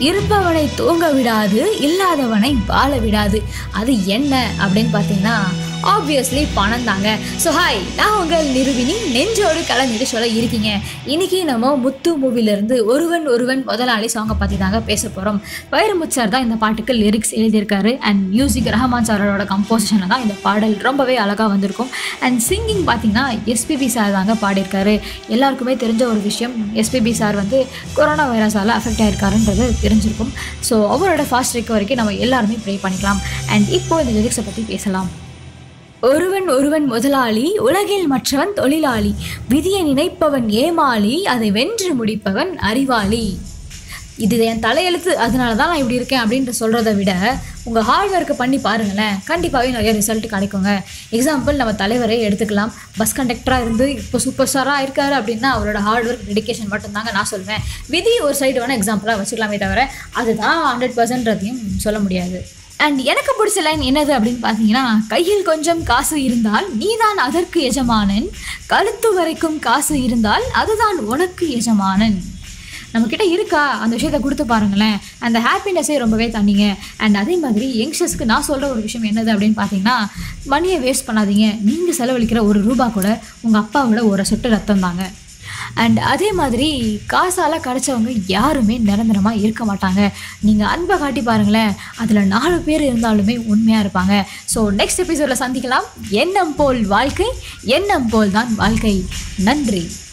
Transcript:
இருப்பவனை தூங்க விடாது இல்லாதவனை வாழ விடாது அது என்ன அப்படின்னு பார்த்தீங்கன்னா ஆப்வியஸ்லி பணம் தாங்க ஸோ ஹாய் நான் உங்கள் நிறுவினி நெஞ்சோடு கலந்துட்டு சொல்ல இருக்கீங்க இன்னைக்கு நம்ம முத்து மூவிலேருந்து ஒருவன் ஒருவன் முதலாளி சாங்கை பற்றி தாங்க பேச போகிறோம் வைரமுத் சார் தான் இந்த பாட்டுக்கு லிரிக்ஸ் எழுதியிருக்காரு அண்ட் மியூசிக் ரஹமான் சாரோட கம்போசிஷனில் தான் இந்த பாடல் ரொம்பவே அழகாக வந்திருக்கும் அண்ட் சிங்கிங் பார்த்தீங்கன்னா எஸ்பிபி சார் தாங்க பாடியிருக்காரு எல்லாருக்குமே தெரிஞ்ச ஒரு விஷயம் எஸ்பிபி சார் வந்து கொரோனா வைரஸால் அஃபெக்ட் ஆயிருக்காருன்றது தெரிஞ்சிருக்கும் ஸோ அவரோட ஃபாஸ்ட் ரிகவரிக்கு நம்ம எல்லாருமே ப்ரே பண்ணிக்கலாம் அண்ட் இப்போ இந்த லிரிக்ஸை பற்றி பேசலாம் ஒருவன் ஒருவன் முதலாளி உலகில் மற்றவன் தொழிலாளி விதியை நினைப்பவன் ஏமாளி அதை வென்று முடிப்பவன் அறிவாளி இது என் தலையெழுத்து அதனால தான் நான் இப்படி இருக்கேன் அப்படின்ட்டு சொல்கிறத விட உங்கள் ஹார்ட் ஒர்க்கை பண்ணி பாருங்களேன் கண்டிப்பாகவே நிறைய ரிசல்ட் கிடைக்குங்க எக்ஸாம்பிள் நம்ம தலைவரே எடுத்துக்கலாம் பஸ் கண்டக்டராக இருந்து இப்போ சூப்பர் ஸ்டாராக இருக்காரு அப்படின்னா அவரோட ஹார்ட் ஒர்க் டெடிகேஷன் மட்டும்தாங்க நான் சொல்வேன் விதி ஒரு சைடு வேணால் எக்ஸாம்பிளாக வச்சுக்கலாமே தவிர அதுதான் ஹண்ட்ரட் பர்சன்ட்றதையும் சொல்ல முடியாது அண்ட் எனக்கு பிடிச்ச லைன் என்னது அப்படின்னு பார்த்தீங்கன்னா கையில் கொஞ்சம் காசு இருந்தால் நீதான் அதற்கு எஜமானன் கழுத்து வரைக்கும் காசு இருந்தால் அதுதான் உனக்கு எஜமானன் நம்மக்கிட்ட இருக்கா அந்த விஷயத்த கொடுத்து பாருங்களேன் அந்த ஹாப்பினஸ்ஸே ரொம்பவே தண்ணிங்க அண்ட் அதே மாதிரி யங்ஸ்டர்ஸ்க்கு நான் சொல்கிற ஒரு விஷயம் என்னது அப்படின்னு பார்த்தீங்கன்னா மணியை வேஸ்ட் பண்ணாதீங்க நீங்கள் செலவழிக்கிற ஒரு ரூபா கூட உங்கள் அப்பாவோட ஒரு சொட்டு ரத்தம் தாங்க அண்ட் அதே மாதிரி காசால் கிடச்சவங்க யாருமே நிரந்தரமாக இருக்க மாட்டாங்க நீங்கள் அன்பை காட்டி பாருங்களேன் அதில் நாலு பேர் இருந்தாலுமே உண்மையாக இருப்பாங்க ஸோ நெக்ஸ்ட் எபிசோடில் சந்திக்கலாம் எண்ணம் போல் வாழ்க்கை எண்ணம் போல் தான் வாழ்க்கை நன்றி